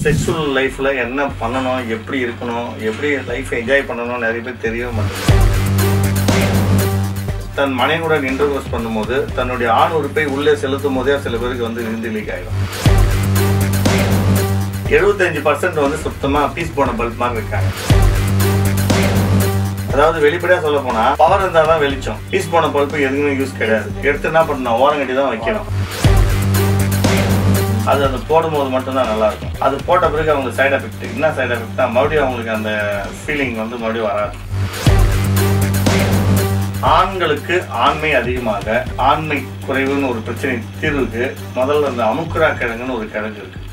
Sexual லைஃப்பில் என்ன பண்ணணும் எப்படி இருக்கணும் எப்படி லைஃப் என்ஜாய் பண்ணணும் நிறைய பேர் தெரியவே மாட்டேங்குது தன் மனைவியுடன் இன்டர்கோர்ஸ் பண்ணும்போது தன்னுடைய ஆண் உறுப்பை உள்ளே செலுத்தும் போதே சில பேருக்கு வந்து விந்து லீக் ஆகிடும் எழுபத்தஞ்சு பர்சன்ட் வந்து சுத்தமாக பீஸ் போன பல்ப் மாதிரி இருக்காங்க அதாவது வெளிப்படையாக சொல்ல போனா பவர் இருந்தால் தான் வெளிச்சம் பீஸ் போன பல்ப்பு எதுவுமே யூஸ் கிடையாது எடுத்து என்ன பண்ணணும் ஓரங்கட்டி தான் வைக்கணும் அது அது போடும்போது மட்டும்தான் நல்லா இருக்கும் அது போட்ட பிறகு அவங்களுக்கு சைடு எஃபெக்ட் என்ன சைடு எஃபெக்ட்னா மறுபடியும் அவங்களுக்கு அந்த ஃபீலிங் வந்து மறுபடியும் வராது ஆண்களுக்கு ஆண்மை அதிகமாக ஆண்மை குறைவுன்னு ஒரு பிரச்சனை தீர்வுக்கு முதல்ல அந்த அமுக்குரா கிழங்குன்னு ஒரு கிழங்கு இருக்கு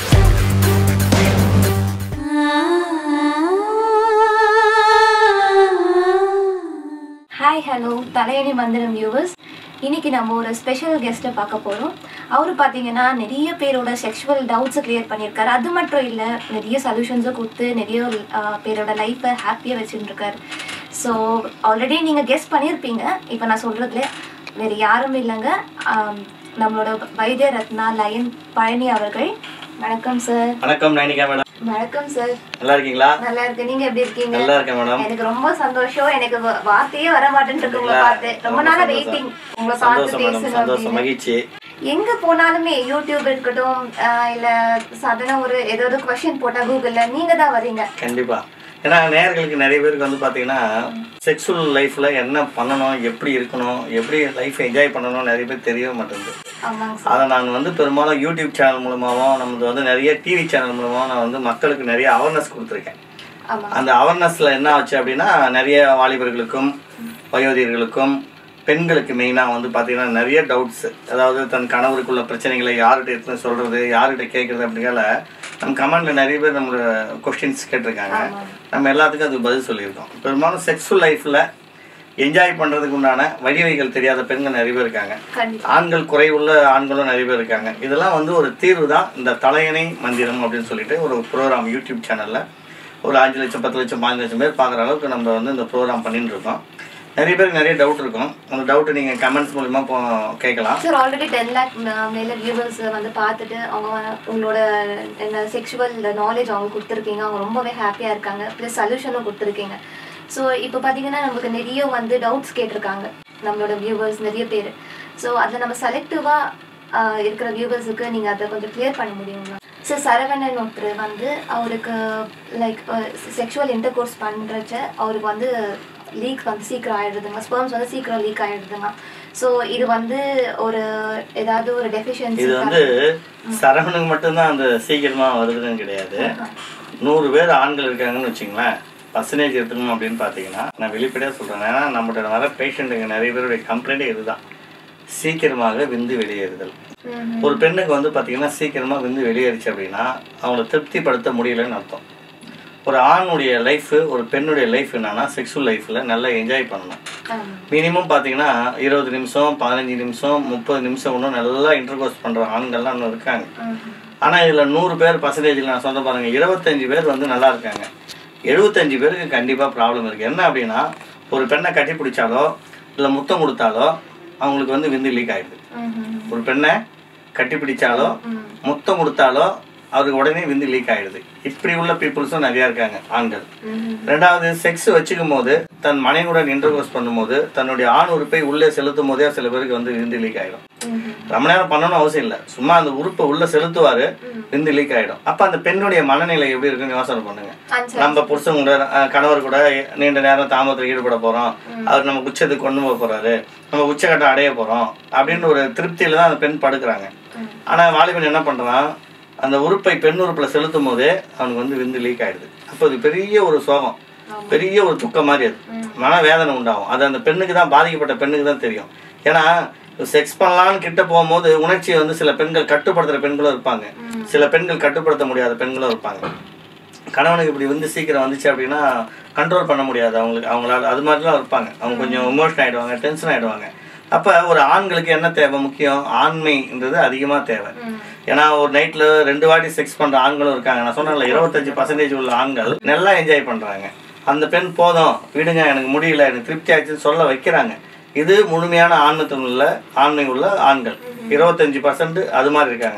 ஹாய் ஹலோ தலையணி மந்திரம் வியூவர்ஸ் இன்னைக்கு நம்ம ஒரு ஸ்பெஷல் கெஸ்ட்டை பார்க்க போகிறோம் அவர் பார்த்தீங்கன்னா நிறைய பேரோட செக்ஷுவல் டவுட்ஸை கிளியர் பண்ணியிருக்காரு அது மட்டும் இல்லை நிறைய சொல்யூஷன்ஸும் கொடுத்து நிறைய ஆஹ், பேரோட லைஃப்பை ஹாப்பியாக வச்சுட்டு இருக்காரு ஸோ ஆல்ரெடி நீங்கள் கெஸ் பண்ணியிருப்பீங்க இப்போ நான் சொல்கிறதுல வேறு யாரும் இல்லைங்க ஆம், நம்மளோட வைத்திய ரத்னா லயன் பழனி அவர்கள் வணக்கம் சார் வணக்கம் நைனிகா மேடம் வணக்கம் சார் நல்லா இருக்கீங்களா நல்லா இருக்கு நீங்க எப்படி இருக்கீங்க நல்லா இருக்கேன் மேடம் எனக்கு ரொம்ப சந்தோஷம் எனக்கு வ- வார்த்தையே வர மாட்டேன்ட்டு உங்களை பார்த்து ரொம்ப நாளா வெயிட்டிங் உங்களை பார்த்து சந்தோஷம் மேடம் பேசணும் சந்தோஷம் அப்படின்னு மகிழ்ச்சி எங்க போனாலுமே யூடியூப் இருக்கட்டும் ஆஹ் இல்ல சாதாரண ஒரு ஏதாவது கொஸ்டின் போட்டா கூகுள்ல நீங்க தான் வரீங்க கண்டிப்பா ஏன்னா நேயர்களுக்கு நிறைய பேருக்கு வந்து பார்த்தீங்கன்னா செக்ஸுவல் லைஃப்பில் என்ன பண்ணணும் எப்படி இருக்கணும் எப்படி லைஃப் என்ஜாய் பண்ணணும் நிறைய பேர் தெரியவே மாட்டேங்குது ஆமாங்க சார் அதை நான் வந்து பெரும்பாலும் யூடியூப் சேனல் மூலமாகவும் நமது வந்து நிறைய டிவி சேனல் மூலமாகவும் நான் வந்து மக்களுக்கு நிறைய அவேர்னஸ் கொடுத்துருக்கேன் ஆமா அந்த அவேர்னஸில் என்ன ஆச்சு அப்படின்னா நிறைய வாலிபர்களுக்கும் வயோதிகர்களுக்கும் பெண்களுக்கு மெயினாக வந்து பார்த்தீங்கன்னா நிறைய டவுட்ஸ் அதாவது தன் கணவருக்குள்ள பிரச்சனைகளை யார்கிட்ட எடுத்து சொல்கிறது யார்கிட்ட கேட்குறது அப்படிங்கிறத நம்ம கமெண்டில் நிறைய பேர் நம்மளோட கொஸ்டின்ஸ் கேட்டிருக்காங்க ஆமா. நம்ம எல்லாத்துக்கும் அதுக்கு பதில் சொல்லியிருக்கோம் பெரும்பாலும் செக்ஸுவல் லைஃப்பில் என்ஜாய் பண்ணுறதுக்கு உண்டான வழிவகைகள் தெரியாத பெண்கள் நிறைய பேர் இருக்காங்க கண்டிப்பா ஆண்கள் குறைவுள்ள ஆண்களும் நிறைய பேர் இருக்காங்க இதெல்லாம் வந்து ஒரு தீர்வு தான் இந்த தலையணை மந்திரம் அப்படின்னு சொல்லிட்டு ஒரு ப்ரோக்ராம் யூடியூப் சேனலில் ஒரு அஞ்சு லட்சம் பத்து லட்சம் பாஞ்சு லட்சம் பேர் பார்க்குற அளவுக்கு நம்ம வந்து இந்த ப்ரோக்ராம் பண்ணிட்டு இருக்கோம் நிறைய பேருக்கு நிறைய டவுட் இருக்கும் அந்த டவுட்டை நீங்கள் கமெண்ட்ஸ் மூலிமா போ கேட்கலாம் சார் ஆல்ரெடி டென் லேக் மேல வியூவர்ஸ் வந்து பார்த்துட்டு அவங்க வ- உங்களோட என்ன செக்ஷுவல் நாலேஜ் அவங்க கொடுத்துருக்கீங்க அவங்க ரொம்பவே ஹாப்பியாக இருக்காங்க ப்ளஸ் சொல்யூஷனும் கொடுத்துருக்கீங்க ஸோ இப்போ பார்த்தீங்கன்னா நமக்கு நிறைய வந்து டவுட்ஸ் கேட்டிருக்காங்க நம்மளோட வியூவர்ஸ் நிறைய பேர் ஸோ அதில் நம்ம செலக்டிவாக இருக்கிற வியூவர்ஸுக்கு நீங்கள் அதை கொஞ்சம் கிளியர் பண்ண முடியுங்களா சார் சரவணன் ஒருத்தர் வந்து அவருக்கு லைக் செக்ஷுவல் இன்டர் கோர்ஸ் பண்ணுறச்ச அவருக்கு வந்து லீக் வந்து சீக்கிரம் ஆயிடுதுங்க ஸ்பெர்ம்ஸ் வந்து சீக்கிரம் லீக் ஆயிடுதுங்க ஸோ இது வந்து ஒரு ஏதாவது ஒரு டெஃபிஷியன்சி இது வந்து சரவணுக்கு மட்டும்தான் அந்த சீக்கிரமாக வருதுன்னு கிடையாது நூறு பேர் ஆண்கள் இருக்காங்கன்னு வச்சுங்களேன் பர்சன்டேஜ் எடுத்துக்கணும் அப்படின்னு பார்த்தீங்கன்னா நான் வெளிப்படையாக சொல்கிறேன் ஏன்னா நம்மகிட்ட வர பேஷண்ட்டுங்க நிறைய பேருடைய கம்ப்ளைண்ட்டே இதுதான் சீக்கிரமாக விந்து வெளியேறுதல் ஒரு பெண்ணுக்கு வந்து பார்த்தீங்கன்னா சீக்கிரமாக விந்து வெளியேறிச்சு அப்படின்னா அவங்கள திருப்திப்படுத்த முடியலன்னு அர்த்தம் ஒரு ஆணுடைய லைஃபு ஒரு பெண்ணுடைய லைஃப் என்னன்னா செக்ஸுவல் லைஃப்பில் நல்லா என்ஜாய் பண்ணணும் மினிமம் பார்த்தீங்கன்னா இருபது நிமிஷம் பதினஞ்சு நிமிஷம் முப்பது நிமிஷம் இன்னும் நல்லா இன்டர்கோர்ஸ் பண்ணுற ஆண்கள்லாம் இன்னும் இருக்காங்க ஆனால் இதில் நூறு பேர் பர்சன்டேஜில் நான் சொல்ல பாருங்க இருபத்தஞ்சு பேர் வந்து நல்லா இருக்காங்க எழுபத்தஞ்சு பேருக்கு கண்டிப்பாக ப்ராப்ளம் இருக்குது என்ன அப்படின்னா ஒரு பெண்ணை கட்டி பிடிச்சாலோ இல்லை முத்தம் கொடுத்தாலோ அவங்களுக்கு வந்து விந்து லீக் ஆகிடுது ஒரு பெண்ணை கட்டி பிடிச்சாலோ முத்தம் கொடுத்தாலோ அவருக்கு உடனே விந்து லீக் ஆயிடுது இப்படி உள்ள பீப்புள்ஸும் நிறையா இருக்காங்க ஆண்கள் ரெண்டாவது செக்ஸ் வச்சுக்கும் போது தன் மனைவியுடன் இன்டர்கோர்ஸ் பண்ணும்போது தன்னுடைய ஆண் உறுப்பை உள்ளே செலுத்தும் போதே சில பேருக்கு வந்து விந்து லீக் ஆயிடும் ரொம்ப நேரம் பண்ணணும்னு அவசியம் இல்லை சும்மா அந்த உறுப்பை உள்ள செலுத்துவாரு விந்து லீக் ஆயிடும் அப்ப அந்த பெண்ணுடைய மனநிலை எப்படி இருக்குன்னு யோசனை பண்ணுங்க நம்ம புருஷன் கூட அஹ், கணவர் கூட நீண்ட நேரம் தாமதத்தில் ஈடுபட போறோம் அவர் நம்ம உச்சத்துக்கு கொண்டு போக போறாரு நம்ம உச்சக்கட்டம் அடைய போறோம் அப்படின்னு ஒரு திருப்தியில தான் அந்த பெண் படுக்கிறாங்க ஆனா வாலிபன் என்ன பண்றான் அந்த உறுப்பை பெண் உறுப்புல செலுத்தும் போதே அவனுக்கு வந்து விந்து லீக் ஆயிடுது அப்போ அது பெரிய ஒரு சோகம் பெரிய ஒரு துக்கம் மாதிரி அது மன வேதனை உண்டாகும் அது அந்த பெண்ணுக்கு தான் பாதிக்கப்பட்ட பெண்ணுக்கு தான் தெரியும் ஏன்னா செக்ஸ் பண்ணலான்னு கிட்ட போகும்போது உணர்ச்சியை வந்து சில பெண்கள் கட்டுப்படுத்துற பெண்களும் இருப்பாங்க சில பெண்கள் கட்டுப்படுத்த முடியாத பெண்களும் இருப்பாங்க கணவனுக்கு இப்படி வந்து சீக்கிரம் வந்துச்சு அப்படின்னா கண்ட்ரோல் பண்ண முடியாது அவங்களுக்கு அவங்களால அது மாதிரிலாம் இருப்பாங்க அவங்க கொஞ்சம் எமோஷன் ஆயிடுவாங்க டென்ஷன் ஆயிடுவாங்க அப்போ ஒரு ஆண்களுக்கு என்ன தேவை முக்கியம் ஆண்மைன்றது அதிகமாக தேவை ஏன்னா ஒரு நைட்டில் ரெண்டு வாட்டி செக்ஸ் பண்ணுற ஆண்களும் இருக்காங்க நான் சொன்னேன்ல இருபத்தஞ்சு பர்சன்டேஜ் உள்ள ஆண்கள் நல்லா என்ஜாய் பண்ணுறாங்க அந்த பெண் போதும் விடுங்க எனக்கு முடியல எனக்கு திருப்தி ஆச்சுன்னு சொல்ல வைக்கிறாங்க இது முழுமையான ஆண்மத்தம் உள்ள ஆண்மை உள்ள ஆண்கள் இருபத்தஞ்சு பர்சன்ட் அது மாதிரி இருக்காங்க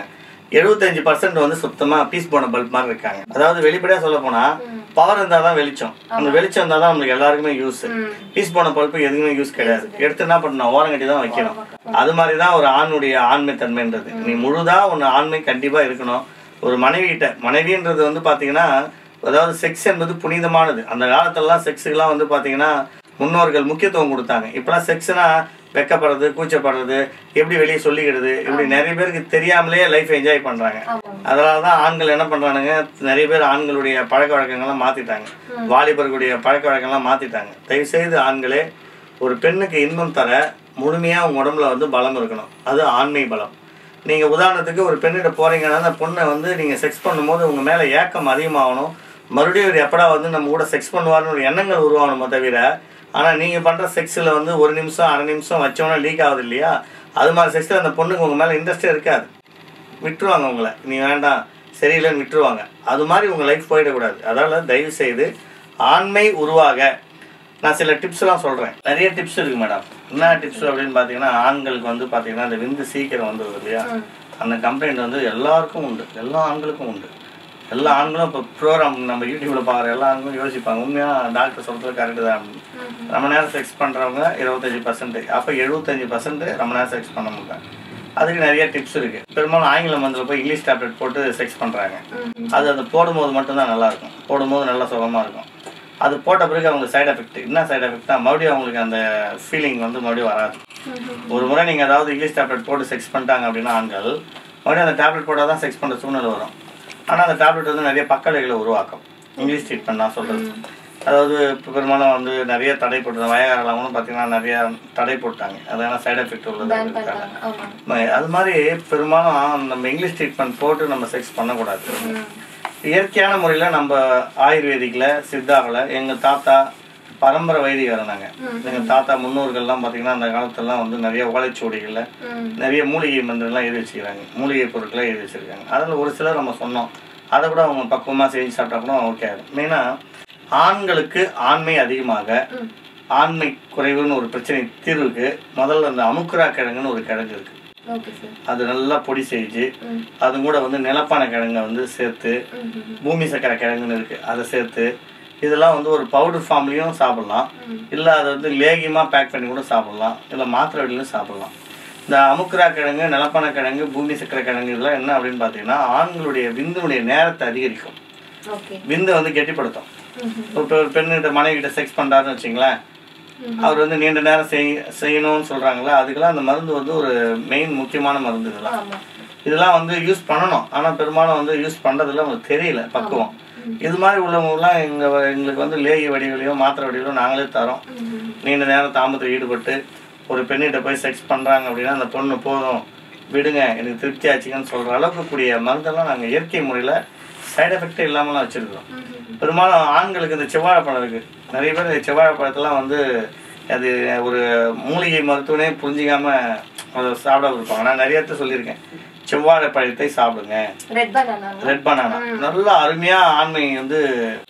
எழுபத்தஞ்சு பர்சன்ட் வந்து சுத்தமா பீஸ் போன பல்ப் மாதிரி இருக்காங்க அதாவது வெளிப்படையா சொல்ல போனா பவர் இருந்தால் தான் வெளிச்சம் அந்த வெளிச்சம் இருந்தால் தான் நம்மளுக்கு எல்லாருக்குமே யூஸ் பீஸ் போன பல்ப்பு எதுக்குமே யூஸ் கிடையாது எடுத்து என்ன பண்ணணும் ஓரம் கட்டி தான் வைக்கணும் அது மாதிரி தான் ஒரு ஆணுடைய ஆண்மை தன்மைன்றது நீ முழுதா ஒன்று ஆண்மை கண்டிப்பா இருக்கணும் ஒரு மனைவி கிட்ட மனைவின்றது வந்து பாத்தீங்கன்னா அதாவது செக்ஸ் என்பது புனிதமானது அந்த காலத்துலலாம் செக்ஸுக்கெல்லாம் வந்து பாத்தீங்கன்னா முன்னோர்கள் முக்கியத்துவம் கொடுத்தாங்க இப்போலாம் செக்ஸ்னா வெக்கப்படுறது கூச்சப்படுறது எப்படி வெளியே சொல்லிக்கிறது இப்படி நிறைய பேருக்கு தெரியாமலே லைஃப் என்ஜாய் பண்றாங்க ஆமாம் அதனால தான் ஆண்கள் என்ன பண்றானுங்க நிறைய பேர் ஆண்களுடைய பழக்க வழக்கங்கள்லாம் மாத்திட்டாங்க வாலிபர்களுடைய பழக்க வழக்கங்கள்லாம் மாத்திட்டாங்க தயவு செய்து ஆண்களே ஒரு பெண்ணுக்கு இன்பம் தர முழுமையா உங்க உடம்புல வந்து பலம் இருக்கணும் அது ஆண்மை பலம் நீங்க உதாரணத்துக்கு ஒரு பெண்ணிட்ட போறீங்கன்னா அந்த பொண்ணை வந்து நீங்க செக்ஸ் பண்ணும்போது உங்க மேல ஏக்கம் அதிகமாகணும் மறுபடியும் ஒரு எப்படா வந்து நம்ம கூட செக்ஸ் பண்ணுவார்னு ஒரு எண்ணங்கள் உருவாகணுமோ தவிர ஆனா நீங்க பண்ற செக்ஸ்ல வந்து ஒரு நிமிஷம் அரை நிமிஷம் வச்சோன்னா லீக் ஆகுது இல்லையா அது மாதிரி செக்ஸ்ல அந்த பொண்ணுக்கு உங்க மேல இன்ட்ரெஸ்டே இருக்காது விட்டுருவாங்க உங்களை நீ வேண்டாம் சரியில்லைன்னு விட்டுருவாங்க அது மாதிரி உங்கள் லைஃப் போயிடக்கூடாது அதனால் தயவு செய்து ஆண்மை உருவாக நான் சில டிப்ஸ்லாம் சொல்கிறேன் நிறைய டிப்ஸ் இருக்குது மேடம் என்ன டிப்ஸ் அப்படின்னு பார்த்தீங்கன்னா ஆண்களுக்கு வந்து பார்த்தீங்கன்னா இந்த விந்து சீக்கிரம் வந்துடுது இல்லையா அந்த கம்ப்ளைண்ட் வந்து எல்லாருக்கும் உண்டு எல்லா ஆண்களுக்கும் உண்டு எல்லா ஆண்களும் இப்போ ப்ரோக்ராம் நம்ம யூடியூப்ல பார்க்குற எல்லா ஆண்களும் யோசிப்பாங்க உண்மையாக டாக்டர் சொல்கிறது கரெக்டு தான் அப்படின்னு. ரொம்ப நேரம் செக்ஸ் பண்ணுறவங்க இருபத்தஞ்சி பர்சன்ட் அப்போ எழுபத்தஞ்சி பர்சன்ட் ரொம்ப நேரம் செக்ஸ் பண்ண முடியல அதுக்கு நிறைய டிப்ஸ் இருக்கு பெரும்பாலும் ஆங்கில மருந்தில் போய் இங்கிலீஷ் டேப்லெட் போட்டு செக்ஸ் பண்ணுறாங்க அது அந்த போடும்போது மட்டும்தான் நல்லா இருக்கும் போடும்போது நல்லா சுகமாக இருக்கும் அது போட்ட பிறகு அவங்க சைடு எஃபெக்ட் என்ன சைடு எஃபெக்ட்னா மறுபடியும் அவங்களுக்கு அந்த ஃபீலிங் வந்து மறுபடியும் வராது ஒரு முறை நீங்கள் அதாவது இங்கிலீஷ் டேப்லெட் போட்டு செக்ஸ் பண்ணிட்டாங்க அப்படின்னா ஆண்கள் மறுபடியும் அந்த டேப்லெட் போட்டால் தான் செக்ஸ் பண்ணுற சூழ்நிலை வரும் ஆனால் அந்த டேப்லெட் வந்து நிறைய பக்கலைகளை உருவாக்கும் இங்கிலீஷ் ட்ரீட்மெண்ட் நான் சொல்கிறது அதாவது இப்போ பெரும்பாலும் வந்து நிறைய தடை போட்டு வயகாரலாம் பார்த்தீங்கன்னா நிறைய தடை போட்டாங்க அதனால சைடு எஃபெக்ட் உள்ளது பேன் இருக்காங்க பண்ணிட்டாங்க ஆமாம் ம- அது மாதிரி பெரும்பாலும் நம்ம இங்கிலீஷ் ட்ரீட்மெண்ட் போட்டு நம்ம செக்ஸ் பண்ணக்கூடாது இயற்கையான முறையில் நம்ம ஆயுர்வேதிக்கில் சித்தாவில் எங்கள் தாத்தா பரம்பரை வைதிகர் நாங்கள் எங்கள் தாத்தா முன்னோர்கள்லாம் பார்த்தீங்கன்னா அந்த காலத்துலலாம் வந்து நிறைய ஓலைச்சுவடிகளில் ம் நிறைய மூலிகை மருந்துலாம் எழுதி வச்சுக்கிறாங்க மூலிகை பொருட்களை எழுதி வச்சிருக்காங்க அதில் ஒரு சிலர் நம்ம சொன்னோம் அதை கூட அவங்க பக்குவமாக செஞ்சு சாப்பிட்டா கூட ஓகே ஆகும் மெயினாக ஆண்களுக்கு ஆண்மை அதிகமாக ம் ஆண்மை குறைவுன்னு ஒரு பிரச்சனை தீர்வுக்கு முதல்ல அந்த அமுக்குரா கிழங்குன்னு ஒரு கிழங்கு இருக்குது ஓகே சார் அது நல்லா பொடி செஞ்சு ம் அது கூட வந்து நிலப்பானை கிழங்கை வந்து சேர்த்து ம் ம் பூமி சக்கரை கிழங்குன்னு இருக்குது அதை சேர்த்து இதெல்லாம் வந்து ஒரு பவுடர் ஃபார்ம்லேயும் சாப்பிட்லாம் ம். இல்லை அதை வந்து லேகியமாக பேக் பண்ணி கூட சாப்பிட்லாம் இல்லை மாத்திரை வடியிலும் சாப்பிட்லாம் இந்த அமுக்குரா கிழங்கு நிலப்பானை கிழங்கு பூமி சக்கரை கிழங்கு இதெல்லாம் என்ன அப்படின்னு பார்த்தீங்கன்னா ஆண்களுடைய விந்துனுடைய நேரத்தை அதிகரிக்கும் ஓகே விந்தை வந்து கெட்டிப்படுத்தும் ம் ம் இப்போ ஒரு பெண்ணிட்ட மனைவிட்ட செக்ஸ் பண்ணுறாருன்னு வச்சுங்களேன் ம். அவர் வந்து நீண்ட நேரம் செய் செய்யணும்னு சொல்கிறாங்களா அதுக்கெல்லாம் அந்த மருந்து வந்து ஒரு மெயின் முக்கியமான மருந்து இதெல்லாம் ஆமாம் இதெல்லாம் வந்து யூஸ் பண்ணணும் ஆனால் பெரும்பாலும் வந்து யூஸ் பண்ணுறதுல அவங்களுக்கு தெரியல பக்குவம் இது மாதிரி உள்ளவங்கலாம் எங்கள் எங்களுக்கு வந்து லேகி வடிவிலையோ மாத்திரை வடிவிலையோ நாங்களே தரோம் ம் ம் நீண்ட நேரம் தாமதத்தில் ஈடுபட்டு ஒரு பெண்ணிட்ட போய் செக்ஸ் பண்ணுறாங்க அப்படின்னா அந்த பொண்ணு போதும் விடுங்க எனக்கு திருப்தி ஆச்சுங்கன்னு சொல்கிற அளவுக்கு கூடிய மருந்தெல்லாம் நாங்கள் இயற்கை முறையில் சைடு எஃபெக்டே இல்லாமலாம் வச்சுருக்கோம் ம் ம் பெரும்பாலும் ஆண்களுக்கு இந்த செவ்வாழைப்பழம் இருக்குது நிறைய பேர் இந்த செவ்வாழைப்பழத்தெல்லாம் வந்து அது ஒரு மூலிகை மருத்துவனே புரிஞ்சிக்காம அதை சாப்பிட இருப்பாங்க நான் நிறைய இடத்துல சொல்லியிருக்கேன் செவ்வாழைப்பழத்தை சாப்பிடுங்க ரெட் பனானா ரெட் பனானா நல்லா அருமையாக ஆண்மை வந்து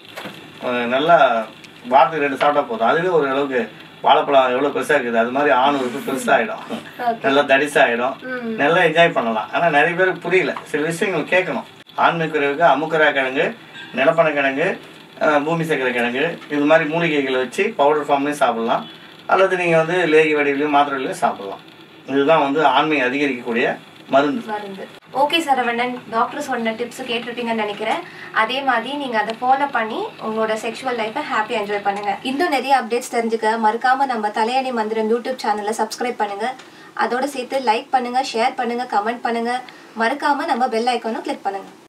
அஹ், நல்லா வாரத்துக்கு ரெண்டு சாப்பிட்டா போதும் அதுவே ஒரு அளவுக்கு வாழைப்பழம் எவ்வளோ பெருசாக இருக்குது அது மாதிரி ஆண் உறுப்பு பெருசாகிடும் ஓகே நல்லா தடிசாகிடும் ம் நல்லா என்ஜாய் பண்ணலாம் ஆனால் நிறைய பேருக்கு புரியல சில விஷயங்கள் கேட்கணும் ஆண்மை குறைவுக்கு அமுக்கரா கிழங்கு நிலப்பனை கிழங்கு அஹ், பூமி சக்கரை கிழங்கு இது மாதிரி மூலிகைகளை வச்சு பவுடர் ஃபார்ம்லேயும் சாப்பிடலாம் அல்லது நீங்கள் வந்து லேகி வடிவிலையும் மாத்திரையிலையும் சாப்பிடலாம் இதுதான் வந்து ஆண்மை அதிகரிக்கக்கூடிய மருந்து மருந்து ஓகே சரவணன் டாக்டர் சொன்ன டிப்ஸ் கேட்டிருப்பீங்கன்னு நினைக்கிறேன் அதே மாதிரி நீங்கள் அதை ஃபாலோ பண்ணி உங்களோட செக்ஷுவல் லைஃப்பை ஹாப்பியாக என்ஜாய் பண்ணுங்க இன்னும் நிறைய அப்டேட்ஸ் தெரிஞ்சுக்க மறக்காம நம்ம தலையணி மந்திரம் யூடியூப் சேனலை சப்ஸ்கிரைப் பண்ணுங்க அதோட சேர்த்து லைக் பண்ணுங்க ஷேர் பண்ணுங்க கமெண்ட் பண்ணுங்க மறக்காம நம்ம பெல் ஐக்கானும் கிளிக் பண்ணுங்க